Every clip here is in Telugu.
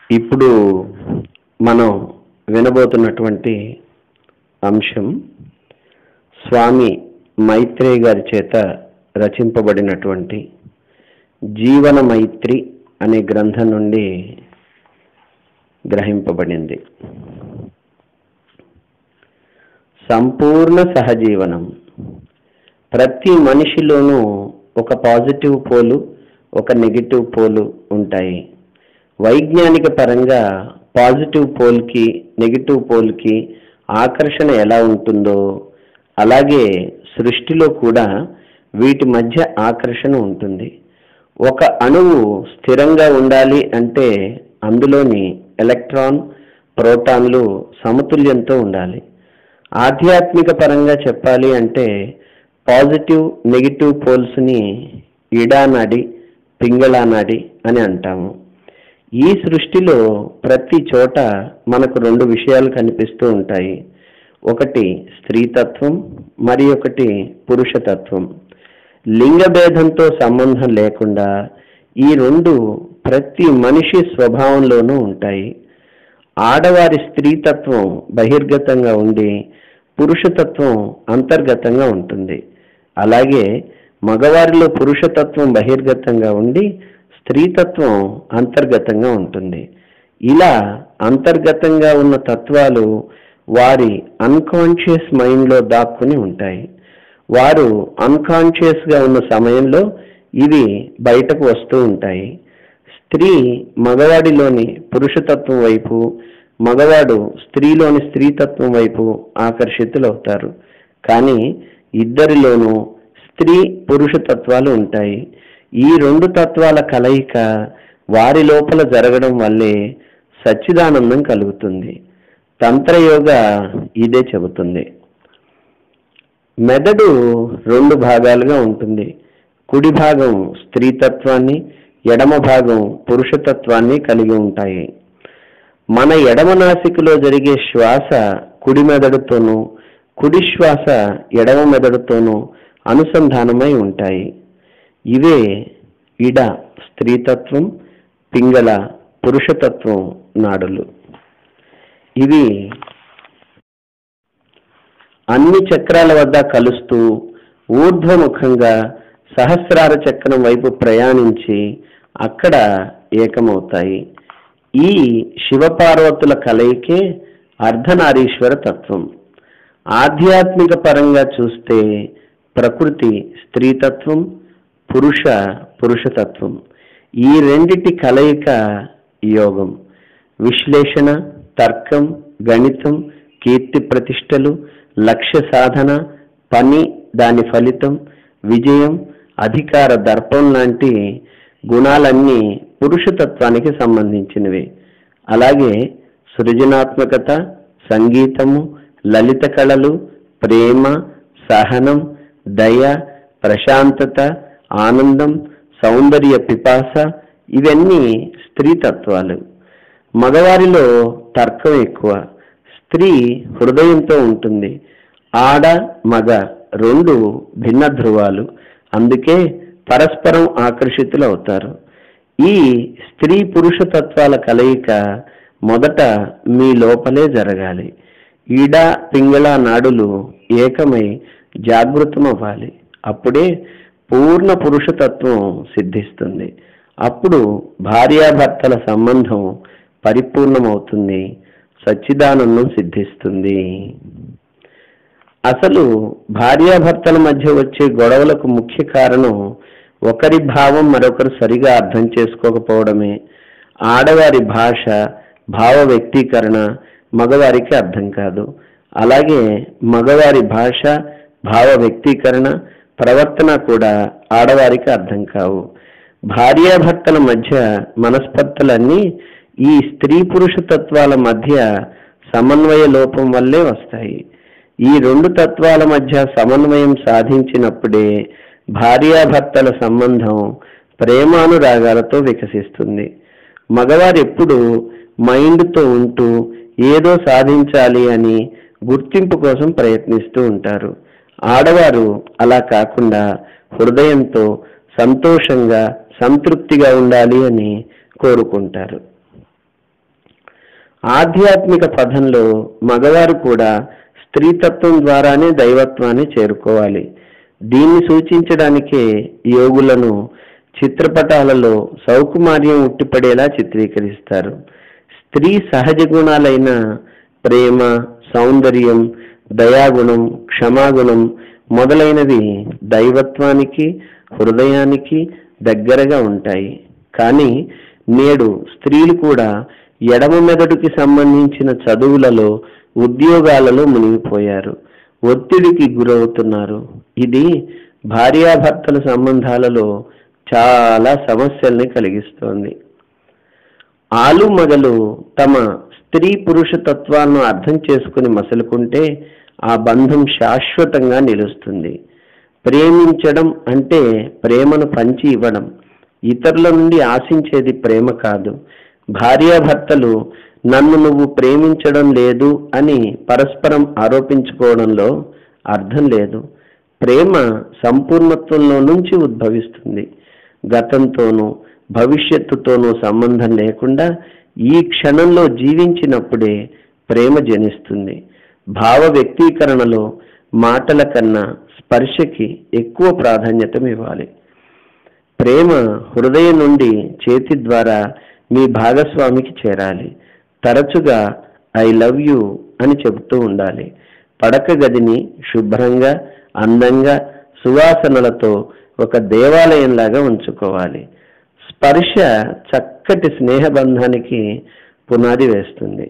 ఇప్పుడు మనం వినబోతున్నటువంటి అంశం స్వామి మైత్రేయ గారి చేత రచింపబడినటువంటి జీవన మైత్రి అనే గ్రంథం నుండి గ్రహింపబడింది సంపూర్ణ సహజీవనం ప్రతి మనిషిలోనూ ఒక పాజిటివ్ పోలు ఒక నెగిటివ్ పోలు ఉంటాయి వైజ్ఞానిక పరంగా పాజిటివ్ పోల్కి నెగిటివ్ పోల్కి ఆకర్షణ ఎలా ఉంటుందో అలాగే సృష్టిలో కూడా వీటి మధ్య ఆకర్షణ ఉంటుంది ఒక అణువు స్థిరంగా ఉండాలి అంటే అందులోని ఎలక్ట్రాన్ ప్రోటాన్లు సమతుల్యంతో ఉండాలి ఆధ్యాత్మిక పరంగా చెప్పాలి అంటే పాజిటివ్ నెగిటివ్ పోల్స్ని ఇడానాడి పింగళానాడి అని అంటాము ఈ సృష్టిలో ప్రతి చోట మనకు రెండు విషయాలు కనిపిస్తూ ఉంటాయి ఒకటి స్త్రీతత్వం మరి ఒకటి పురుషతత్వం లింగ భేదంతో సంబంధం లేకుండా ఈ రెండు ప్రతి మనిషి స్వభావంలోనూ ఉంటాయి ఆడవారి స్త్రీతత్వం బహిర్గతంగా ఉండి పురుషతత్వం అంతర్గతంగా ఉంటుంది అలాగే మగవారిలో పురుషతత్వం బహిర్గతంగా ఉండి స్త్రీతత్వం అంతర్గతంగా ఉంటుంది ఇలా అంతర్గతంగా ఉన్న తత్వాలు వారి అన్కాన్షియస్ మైండ్లో దాక్కుని ఉంటాయి వారు అన్కాన్షియస్గా ఉన్న సమయంలో ఇవి బయటకు వస్తూ ఉంటాయి స్త్రీ మగవాడిలోని పురుషతత్వం వైపు మగవాడు స్త్రీలోని స్త్రీతత్వం వైపు ఆకర్షితులవుతారు కానీ ఇద్దరిలోనూ స్త్రీ పురుషతత్వాలు ఉంటాయి ఈ రెండు తత్వాల కలయిక వారి లోపల జరగడం వల్లే సచ్చిదానందం కలుగుతుంది తంత్రయోగ ఇదే చెబుతుంది మెదడు రెండు భాగాలుగా ఉంటుంది కుడి భాగం స్త్రీతత్వాన్ని ఎడమ భాగం పురుషతత్వాన్ని కలిగి ఉంటాయి మన ఎడమ నాసికలో జరిగే శ్వాస కుడి మెదడుతోనూ కుడి శ్వాస ఎడమ మెదడుతోనూ అనుసంధానమై ఉంటాయి ఇవే ఇడ స్త్రీతత్వం పింగళ పురుషతత్వం నాడులు ఇవి అన్ని చక్రాల వద్ద కలుస్తూ ఊర్ధ్వముఖంగా సహస్రార చక్రం వైపు ప్రయాణించి అక్కడ ఏకమవుతాయి ఈ శివపార్వతుల కలయికే అర్ధనారీశ్వర తత్వం ఆధ్యాత్మిక పరంగా చూస్తే ప్రకృతి స్త్రీతత్వం పురుష పురుషతత్వం ఈ రెండిటి కలయిక యోగం విశ్లేషణ తర్కం గణితం కీర్తి ప్రతిష్టలు లక్ష్య సాధన పని దాని ఫలితం విజయం అధికార దర్పం లాంటి గుణాలన్నీ పురుషతత్వానికి సంబంధించినవి అలాగే సృజనాత్మకత సంగీతము లలిత కళలు ప్రేమ సహనం దయ ప్రశాంతత ఆనందం సౌందర్య పిపాస ఇవన్నీ స్త్రీతత్వాలు మగవారిలో తర్కం ఎక్కువ స్త్రీ హృదయంతో ఉంటుంది ఆడ మగ రెండు భిన్న ధృవాలు అందుకే పరస్పరం ఆకర్షితులు అవుతారు ఈ స్త్రీ పురుష తత్వాల కలయిక మొదట మీ లోపలే జరగాలి ఈడ పింగళ నాడులు ఏకమై జాగృతమవ్వాలి అప్పుడే పూర్ణ పురుషతత్వం సిద్ధిస్తుంది అప్పుడు భార్యాభర్తల సంబంధం పరిపూర్ణమవుతుంది సచ్చిదానందం సిద్ధిస్తుంది అసలు భార్యాభర్తల మధ్య వచ్చే గొడవలకు ముఖ్య కారణం ఒకరి భావం మరొకరు సరిగా అర్థం చేసుకోకపోవడమే ఆడవారి భాష భావ వ్యక్తీకరణ మగవారికి అర్థం కాదు అలాగే మగవారి భాష భావ వ్యక్తీకరణ ప్రవర్తన కూడా ఆడవారికి అర్థం కావు భార్యాభర్తల మధ్య మనస్పర్ధలన్నీ ఈ స్త్రీ పురుష తత్వాల మధ్య సమన్వయ లోపం వల్లే వస్తాయి ఈ రెండు తత్వాల మధ్య సమన్వయం సాధించినప్పుడే భార్యాభర్తల సంబంధం ప్రేమానురాగాలతో వికసిస్తుంది మగవారు ఎప్పుడు మైండ్తో ఉంటూ ఏదో సాధించాలి అని గుర్తింపు కోసం ప్రయత్నిస్తూ ఉంటారు ఆడవారు అలా కాకుండా హృదయంతో సంతోషంగా సంతృప్తిగా ఉండాలి అని కోరుకుంటారు ఆధ్యాత్మిక పదంలో మగవారు కూడా స్త్రీతత్వం ద్వారానే దైవత్వాన్ని చేరుకోవాలి దీన్ని సూచించడానికే యోగులను చిత్రపటాలలో సౌకుమార్యం ఉట్టిపడేలా చిత్రీకరిస్తారు స్త్రీ సహజ గుణాలైన ప్రేమ సౌందర్యం దయాగుణం క్షమాగుణం మొదలైనవి దైవత్వానికి హృదయానికి దగ్గరగా ఉంటాయి కానీ నేడు స్త్రీలు కూడా ఎడమ మెదడుకి సంబంధించిన చదువులలో ఉద్యోగాలలో మునిగిపోయారు ఒత్తిడికి గురవుతున్నారు ఇది భార్యాభర్తల సంబంధాలలో చాలా సమస్యల్ని కలిగిస్తోంది ఆలు మగలు తమ స్త్రీ పురుష తత్వాలను అర్థం చేసుకుని మసలుకుంటే ఆ బంధం శాశ్వతంగా నిలుస్తుంది ప్రేమించడం అంటే ప్రేమను పంచి ఇవ్వడం ఇతరుల నుండి ఆశించేది ప్రేమ కాదు భార్యాభర్తలు నన్ను నువ్వు ప్రేమించడం లేదు అని పరస్పరం ఆరోపించుకోవడంలో అర్థం లేదు ప్రేమ సంపూర్ణత్వంలో నుంచి ఉద్భవిస్తుంది గతంతోనూ భవిష్యత్తుతోనూ సంబంధం లేకుండా ఈ క్షణంలో జీవించినప్పుడే ప్రేమ జనిస్తుంది భావ వ్యక్తీకరణలో మాటల కన్నా స్పర్శకి ఎక్కువ ప్రాధాన్యత ఇవ్వాలి ప్రేమ హృదయం నుండి చేతి ద్వారా మీ భాగస్వామికి చేరాలి తరచుగా ఐ లవ్ యూ అని చెబుతూ ఉండాలి పడక గదిని శుభ్రంగా అందంగా సువాసనలతో ఒక దేవాలయంలాగా ఉంచుకోవాలి స్పర్శ చక్కటి స్నేహబంధానికి పునాది వేస్తుంది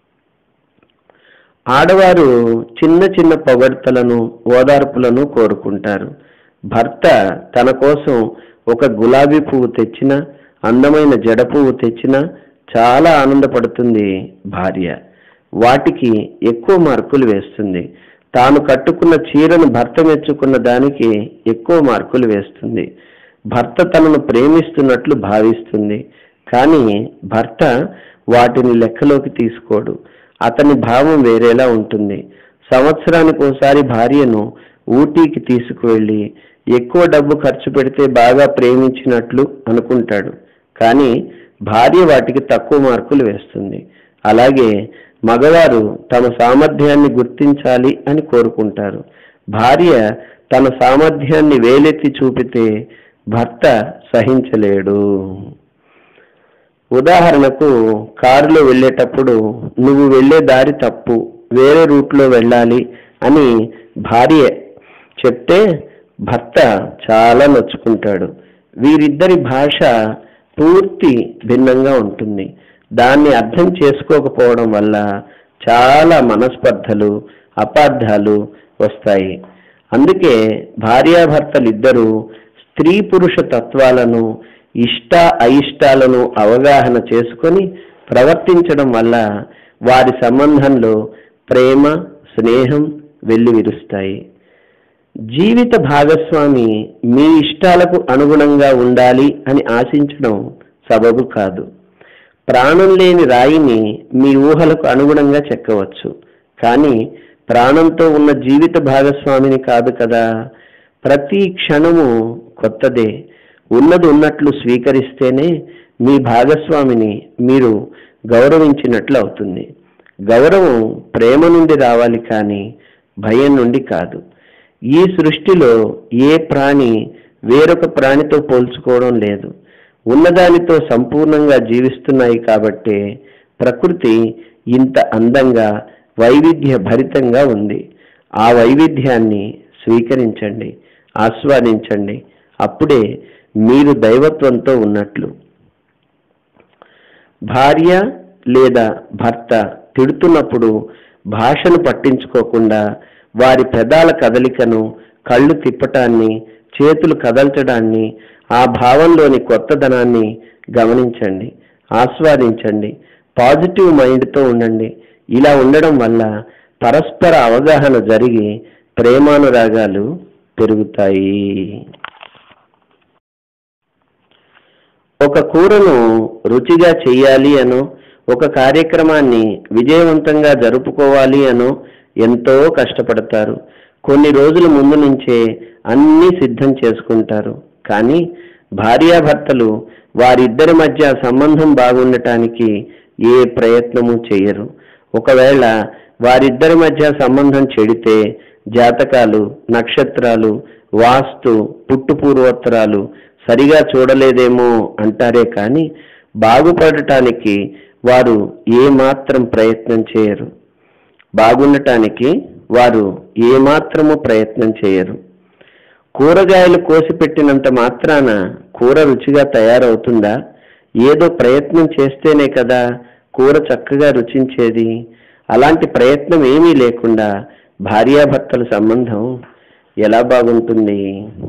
ఆడవారు చిన్న చిన్న పొగడ్తలను ఓదార్పులను కోరుకుంటారు భర్త తన కోసం ఒక గులాబీ పువ్వు తెచ్చిన అందమైన జడ పువ్వు తెచ్చిన చాలా ఆనందపడుతుంది భార్య వాటికి ఎక్కువ మార్కులు వేస్తుంది తాను కట్టుకున్న చీరను భర్త మెచ్చుకున్న దానికి ఎక్కువ మార్కులు వేస్తుంది భర్త తనను ప్రేమిస్తున్నట్లు భావిస్తుంది కానీ భర్త వాటిని లెక్కలోకి తీసుకోడు అతని భావం వేరేలా ఉంటుంది సంవత్సరానికి ఒకసారి భార్యను ఊటీకి తీసుకువెళ్ళి ఎక్కువ డబ్బు ఖర్చు పెడితే బాగా ప్రేమించినట్లు అనుకుంటాడు కానీ భార్య వాటికి తక్కువ మార్కులు వేస్తుంది అలాగే మగవారు తమ సామర్థ్యాన్ని గుర్తించాలి అని కోరుకుంటారు భార్య తన సామర్థ్యాన్ని వేలెత్తి చూపితే భర్త సహించలేడు ఉదాహరణకు కారులో వెళ్ళేటప్పుడు నువ్వు వెళ్ళే దారి తప్పు వేరే రూట్లో వెళ్ళాలి అని భార్య చెప్తే భర్త చాలా నొచ్చుకుంటాడు వీరిద్దరి భాష పూర్తి భిన్నంగా ఉంటుంది దాన్ని అర్థం చేసుకోకపోవడం వల్ల చాలా మనస్పర్ధలు అపార్థాలు వస్తాయి అందుకే భార్యాభర్తలు ఇద్దరూ స్త్రీ పురుష తత్వాలను ఇష్ట అయిష్టాలను అవగాహన చేసుకొని ప్రవర్తించడం వల్ల వారి సంబంధంలో ప్రేమ స్నేహం వెల్లివిరుస్తాయి జీవిత భాగస్వామి మీ ఇష్టాలకు అనుగుణంగా ఉండాలి అని ఆశించడం సబబు కాదు ప్రాణం లేని రాయిని మీ ఊహలకు అనుగుణంగా చెక్కవచ్చు కానీ ప్రాణంతో ఉన్న జీవిత భాగస్వామిని కాదు కదా ప్రతి క్షణము కొత్తదే ఉన్నది ఉన్నట్లు స్వీకరిస్తేనే మీ భాగస్వామిని మీరు గౌరవించినట్లు అవుతుంది గౌరవం ప్రేమ నుండి రావాలి కానీ భయం నుండి కాదు ఈ సృష్టిలో ఏ ప్రాణి వేరొక ప్రాణితో పోల్చుకోవడం లేదు ఉన్నదానితో సంపూర్ణంగా జీవిస్తున్నాయి కాబట్టే ప్రకృతి ఇంత అందంగా వైవిధ్య భరితంగా ఉంది ఆ వైవిధ్యాన్ని స్వీకరించండి ఆస్వాదించండి అప్పుడే మీరు దైవత్వంతో ఉన్నట్లు భార్య లేదా భర్త తిడుతున్నప్పుడు భాషను పట్టించుకోకుండా వారి పెదాల కదలికను కళ్ళు తిప్పటాన్ని చేతులు కదల్చడాన్ని ఆ భావంలోని కొత్తదనాన్ని గమనించండి ఆస్వాదించండి పాజిటివ్ మైండ్తో ఉండండి ఇలా ఉండడం వల్ల పరస్పర అవగాహన జరిగి ప్రేమానురాగాలు పెరుగుతాయి ఒక కూరను రుచిగా చేయాలి అనో ఒక కార్యక్రమాన్ని విజయవంతంగా జరుపుకోవాలి అనో ఎంతో కష్టపడతారు కొన్ని రోజుల ముందు నుంచే అన్నీ సిద్ధం చేసుకుంటారు కానీ భార్యాభర్తలు వారిద్దరి మధ్య సంబంధం బాగుండటానికి ఏ ప్రయత్నము చేయరు ఒకవేళ వారిద్దరి మధ్య సంబంధం చెడితే జాతకాలు నక్షత్రాలు వాస్తు పుట్టు పూర్వోత్తరాలు సరిగా చూడలేదేమో అంటారే కానీ బాగుపడటానికి వారు ఏమాత్రం ప్రయత్నం చేయరు బాగుండటానికి వారు ఏమాత్రము ప్రయత్నం చేయరు కూరగాయలు కోసి పెట్టినంత మాత్రాన కూర రుచిగా తయారవుతుందా ఏదో ప్రయత్నం చేస్తేనే కదా కూర చక్కగా రుచించేది అలాంటి ప్రయత్నం ఏమీ లేకుండా భార్యాభర్తల సంబంధం ఎలా బాగుంటుంది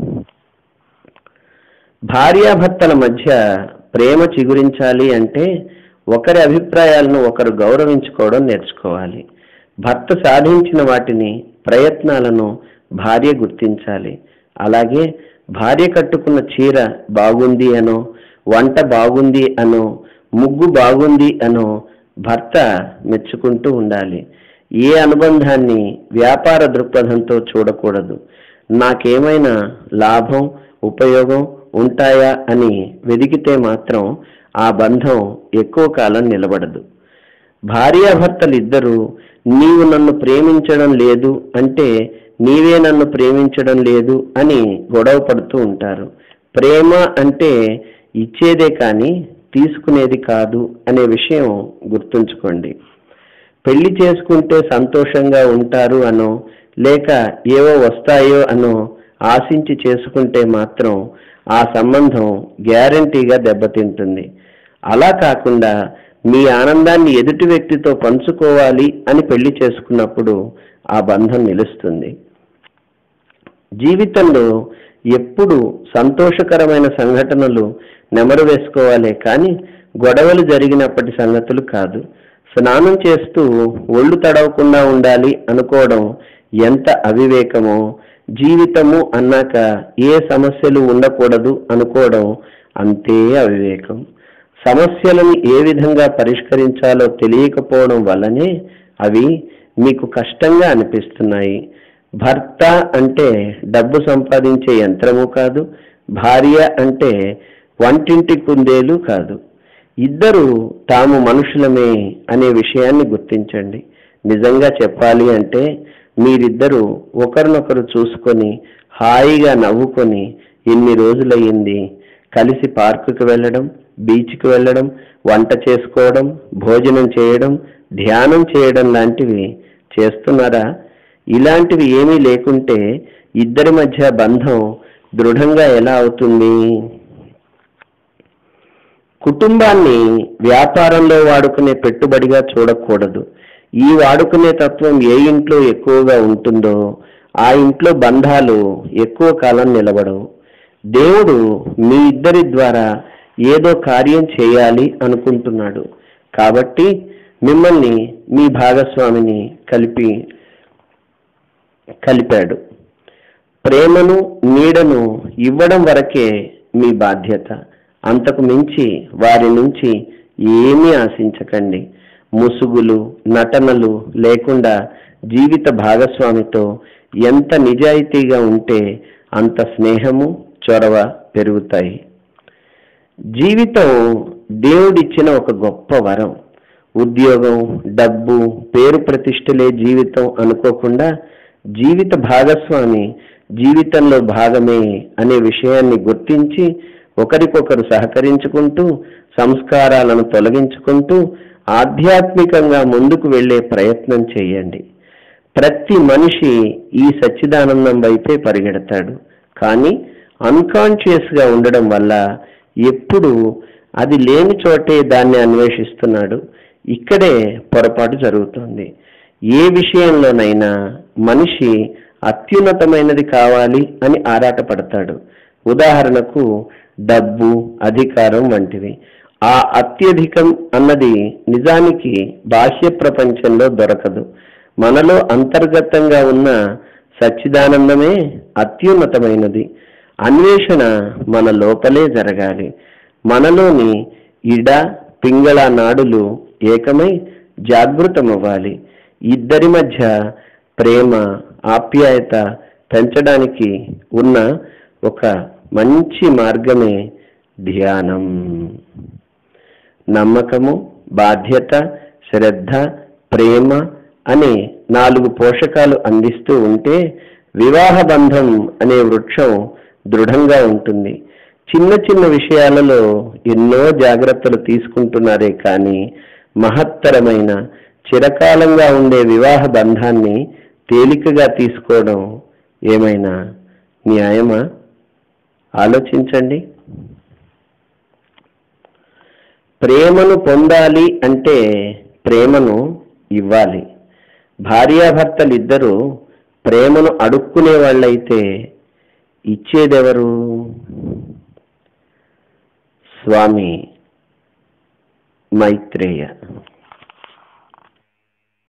భార్యాభర్తల మధ్య ప్రేమ చిగురించాలి అంటే ఒకరి అభిప్రాయాలను ఒకరు గౌరవించుకోవడం నేర్చుకోవాలి భర్త సాధించిన వాటిని ప్రయత్నాలను భార్య గుర్తించాలి అలాగే భార్య కట్టుకున్న చీర బాగుంది అనో వంట బాగుంది అనో ముగ్గు బాగుంది అనో భర్త మెచ్చుకుంటూ ఉండాలి ఏ అనుబంధాన్ని వ్యాపార దృక్పథంతో చూడకూడదు నాకేమైనా లాభం ఉపయోగం ఉంటాయా అని వెదికితే మాత్రం ఆ బంధం ఎక్కువ కాలం నిలబడదు భార్యాభర్తలు ఇద్దరు నీవు నన్ను ప్రేమించడం లేదు అంటే నీవే నన్ను ప్రేమించడం లేదు అని గొడవ పడుతూ ఉంటారు ప్రేమ అంటే ఇచ్చేదే కానీ తీసుకునేది కాదు అనే విషయం గుర్తుంచుకోండి పెళ్లి చేసుకుంటే సంతోషంగా ఉంటారు అనో లేక ఏవో వస్తాయో అనో ఆశించి చేసుకుంటే మాత్రం ఆ సంబంధం గ్యారంటీగా దెబ్బతింటుంది అలా కాకుండా మీ ఆనందాన్ని ఎదుటి వ్యక్తితో పంచుకోవాలి అని పెళ్లి చేసుకున్నప్పుడు ఆ బంధం నిలుస్తుంది జీవితంలో ఎప్పుడు సంతోషకరమైన సంఘటనలు నెమరు వేసుకోవాలే కానీ గొడవలు జరిగినప్పటి సంగతులు కాదు స్నానం చేస్తూ ఒళ్ళు తడవకుండా ఉండాలి అనుకోవడం ఎంత అవివేకమో జీవితము అన్నాక ఏ సమస్యలు ఉండకూడదు అనుకోవడం అంతే అవివేకం సమస్యలను ఏ విధంగా పరిష్కరించాలో తెలియకపోవడం వల్లనే అవి మీకు కష్టంగా అనిపిస్తున్నాయి భర్త అంటే డబ్బు సంపాదించే యంత్రము కాదు భార్య అంటే వంటింటి కుందేలు కాదు ఇద్దరు తాము మనుషులమే అనే విషయాన్ని గుర్తించండి నిజంగా చెప్పాలి అంటే మీరిద్దరూ ఒకరినొకరు చూసుకొని హాయిగా నవ్వుకొని ఎన్ని రోజులయ్యింది కలిసి పార్కుకి వెళ్ళడం బీచ్కి వెళ్ళడం వంట చేసుకోవడం భోజనం చేయడం ధ్యానం చేయడం లాంటివి చేస్తున్నారా ఇలాంటివి ఏమీ లేకుంటే ఇద్దరి మధ్య బంధం దృఢంగా ఎలా అవుతుంది కుటుంబాన్ని వ్యాపారంలో వాడుకునే పెట్టుబడిగా చూడకూడదు ఈ వాడుకునే తత్వం ఏ ఇంట్లో ఎక్కువగా ఉంటుందో ఆ ఇంట్లో బంధాలు ఎక్కువ కాలం నిలబడవు దేవుడు మీ ఇద్దరి ద్వారా ఏదో కార్యం చేయాలి అనుకుంటున్నాడు కాబట్టి మిమ్మల్ని మీ భాగస్వామిని కలిపి కలిపాడు ప్రేమను నీడను ఇవ్వడం వరకే మీ బాధ్యత అంతకు మించి వారి నుంచి ఏమీ ఆశించకండి ముసుగులు నటనలు లేకుండా జీవిత భాగస్వామితో ఎంత నిజాయితీగా ఉంటే అంత స్నేహము చొరవ పెరుగుతాయి జీవితం దేవుడిచ్చిన ఒక గొప్ప వరం ఉద్యోగం డబ్బు పేరు ప్రతిష్టలే జీవితం అనుకోకుండా జీవిత భాగస్వామి జీవితంలో భాగమే అనే విషయాన్ని గుర్తించి ఒకరికొకరు సహకరించుకుంటూ సంస్కారాలను తొలగించుకుంటూ ఆధ్యాత్మికంగా ముందుకు వెళ్ళే ప్రయత్నం చేయండి ప్రతి మనిషి ఈ సచ్చిదానందం వైపే పరిగెడతాడు కానీ అన్కాన్షియస్ గా ఉండడం వల్ల ఎప్పుడు అది లేని చోటే దాన్ని అన్వేషిస్తున్నాడు ఇక్కడే పొరపాటు జరుగుతుంది ఏ విషయంలోనైనా మనిషి అత్యున్నతమైనది కావాలి అని ఆరాటపడతాడు ఉదాహరణకు డబ్బు అధికారం వంటివి ఆ అత్యధికం అన్నది నిజానికి బాహ్య ప్రపంచంలో దొరకదు మనలో అంతర్గతంగా ఉన్న సచ్చిదానందమే అత్యున్నతమైనది అన్వేషణ మన లోపలే జరగాలి మనలోని ఇడ పింగళ నాడులు ఏకమై జాగృతమవ్వాలి ఇద్దరి మధ్య ప్రేమ ఆప్యాయత పెంచడానికి ఉన్న ఒక మంచి మార్గమే ధ్యానం నమ్మకము బాధ్యత శ్రద్ధ ప్రేమ అనే నాలుగు పోషకాలు అందిస్తూ ఉంటే వివాహ బంధం అనే వృక్షం దృఢంగా ఉంటుంది చిన్న చిన్న విషయాలలో ఎన్నో జాగ్రత్తలు తీసుకుంటున్నారే కానీ మహత్తరమైన చిరకాలంగా ఉండే వివాహ బంధాన్ని తేలికగా తీసుకోవడం ఏమైనా న్యాయమా ఆలోచించండి ప్రేమను పొందాలి అంటే ప్రేమను ఇవ్వాలి భార్యాభర్తలు ఇద్దరు ప్రేమను అడుక్కునే వాళ్ళైతే ఇచ్చేదెవరు స్వామి మైత్రేయ